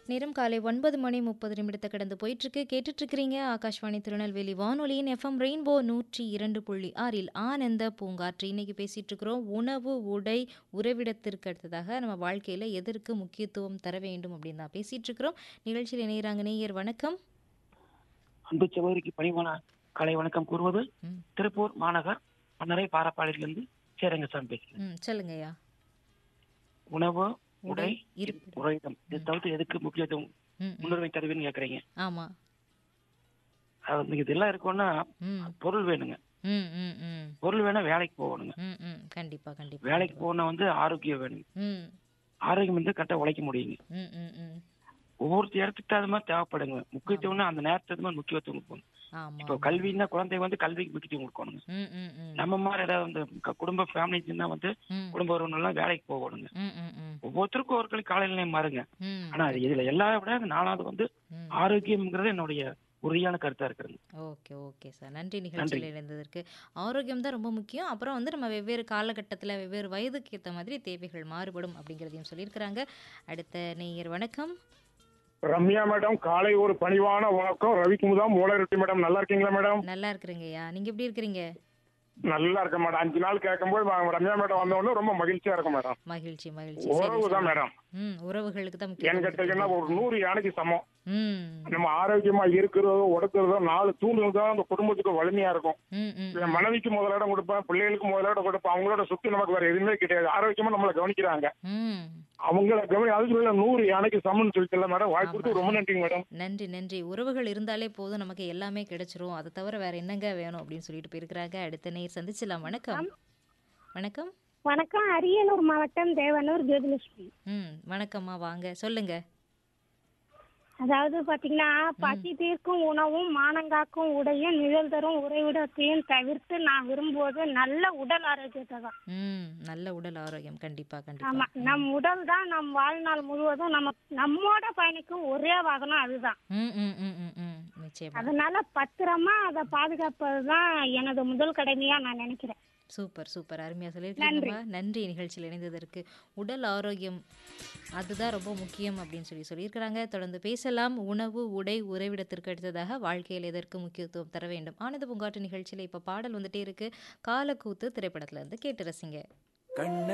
நேரம் காலை ஒன்பது மணி முப்பது நிமிடத்தை கடந்து போயிட்டுருக்கு கேட்டுட்ருக்கிறீங்க ஆகாஷ்வாணி திருநெல்வேலி வானொலியின் எஃப்எம் ரெயின்போ நூற்றி இரண்டு புள்ளி ஆறில் ஆனந்த பூங்காற்று இன்னைக்கு பேசிகிட்டு இருக்கிறோம் உணவு உடை உறவிடத்திற்கு அடுத்ததாக நம்ம வாழ்க்கையில் எதற்கு முக்கியத்துவம் தர வேண்டும் அப்படின்னு தான் பேசிகிட்டு இருக்கிறோம் நிகழ்ச்சியில் இணைகிறாங்க நேயர் வணக்கம் அன்பு சகோதரிக்கு பணிவான கலை வணக்கம் கூறுவது ம். திருப்பூர் மாநகர் மன்னரை பாரப்பாளையிலிருந்து சேரங்கசாமி பேசுகிறேன் ம் சொல்லுங்கய்யா உணவு உடை உடை இருப்பிடம் உறைவிடம் இது தவிர்த்து எதுக்கு முக்கியத்துவம் ம் ம், முன்னுரிமை தருவீன்னு கேக்குறீங்க ஆமாம் அது இதெல்லாம் இருக்கும்னா ம் பொருள் வேணுங்க ம் ம் ம் பொருள் வேணா வேலைக்கு போகணுங்க ம் ம் கண்டிப்பாக கண்டிப்பாக வேலைக்கு போகணும் வந்து ஆரோக்கியம் வேணுங்க ம் ஆரோக்கியம் வந்து கரெக்டாக உழைக்க முடியுங்க ம் ம் ம் ஒவ்வொரு இடத்துக்கு தகுந்த மாதிரி தேவைப்படுங்க முக்கியத்துவம்னா அந்த நேரத்துக்கு தகுந்த மாதிரி முக்கியத்துவம் கொடுக்கணும் இப்போ ஆமாம் கல்வின்னா குழந்தை வந்து கல்விக்கு முக்கியத்துவம் கொடுக்கணுங்க ம் ம் ம் நம்ம மாதிரி ஏதாவது வந்து க- குடும்ப ஃபேமிலிஸ்னா வந்து ம் குடும்ப உறவினர்லாம் வேலைக்கு போகணுங்க ம் ம் ம் ஒவ்வொருத்தருக்கும் ஒரு காலையில நேரம் மாறுங்க ம் ஆனா அது இதுல எல்லா விட நாலாவது வந்து ம். ஆரோக்கியம்ங்கிறது என்னுடைய உறுதியான கருத்தா இருக்குதுங்க ஓகே ஓகே சார் நன்றி நிகழ்ச்சியில் இணைந்ததற்கு ஆரோக்கியம் தான் ரொம்ப முக்கியம் அப்புறம் வந்து நம்ம வெவ்வேறு காலகட்டத்தில் வெவ்வேறு வயதுக்கு ஏற்ற மாதிரி தேவைகள் மாறுபடும் அப்படிங்கிறதையும் சொல்லியிருக்கிறாங்க அடுத்த நேயர் வணக்கம் ரம்யா மேடம் காலை ஒரு பணிவான வணக்கம் ரவிக்குமுதா மூலரெட்டி மேடம் நல்லா இருக்கீங்களா மேடம் நல்லா இருக்கிறேங்கய்யா நீங்கள் எப்படி இருக்கிறீங்க நல்லா இருக்கேன் மேடம் அஞ்சு நாள் கேட்கும்போது வா- ரம்யா மேடம் வந்த உடனே ரொம்ப மகிழ்ச்சியா இருக்கும் மேடம் மகிழ்ச்சி மகிழ்ச்சி சரி, உறவு தான் சரி. மேடம் ம் உறவுகளுக்கு தான் ஏன்னு கேட்டீங்கன்னா முக்கியம் ஒரு நூறு யானைக்கு சமம் ம் நம்ம ஆரோக்கியமா இருக்கிறதோ உடக்கிறதோ நாலு தூண்கள் தான் அந்த குடும்பத்துக்கு வலிமையா இருக்கும் ம் ம் என் மனைவிக்கு முதலிடம் கொடுப்பேன் பிள்ளைகளுக்கு முதலிடம் கொடுப்பேன் அவங்களோட சுத்தி நமக்கு வேற எதுவுமே கிடையாது ஆரோக்கியமா நம்மளை கவனிக்கிறாங்க ம் அவங்கள கவனி அதுக்கு மேல நூறு யானைக்கு சமம்னு சொல்லிட்டு மேடம் வாய்ப்பு கொடுத்து ரொம்ப நன்றிங்க மேடம் நன்றி நன்றி உறவுகள் இருந்தாலே போதும் நமக்கு எல்லாமே கிடைச்சிரும் அதை தவிர வேற என்னங்க வேணும் அப்படின்னு சொல்லிட்டு போயிருக்கிறாங்க அடுத்த நேர் சந்திச்சலாம் வணக்கம் வணக்கம் வணக்கம் அரியலூர் மாவட்டம் தேவனூர் ஜோதிலட்சுமி ம் வணக்கம்மா வாங்க சொல்லுங்க அதாவது பாத்தீங்கன்னா பசி தீர்க்கும் உணவும் மானங்காக்கும் உடையும் நிழல் தரும் உறைவிடத்தையும் தவிர்த்து நான் விரும்புவது நல்ல உடல் ஆரோக்கியத்தை தான் ம் நல்ல உடல் ஆரோக்கியம் கண்டிப்பா ஆமா கண்டிப்பா நம் உடல் தான் நம் வாழ்நாள் முழுவதும் நம்ம நம்மோட பயணிக்கும் ஒரே வாகனம் அதுதான் ம் ம் ம் ம் ம் நிச்சயமா அதனால பத்திரமா அதை பாதுகாப்பது தான் எனது முதல் கடமையா நான் நினைக்கிறேன் சூப்பர் சூப்பர் அருமையா சொல்லியிருக்கீங்கம்மா நன்றி நிகழ்ச்சியில் இணைந்ததற்கு உடல் ஆரோக்கியம் அதுதான் ரொம்ப முக்கியம் அப்படின்னு சொல்லி சொல்லியிருக்கிறாங்க தொடர்ந்து பேசலாம் உணவு உடை உறைவிடத்திற்கு அடுத்ததாக வாழ்க்கையில் எதற்கு முக்கியத்துவம் தர வேண்டும் ஆனந்த பூங்காட்டு நிகழ்ச்சியில் இப்போ பாடல் வந்துட்டே இருக்கு காலக்கூத்து திரைப்படத்துல இருந்து கேட்டு ரசிங்க கண்ண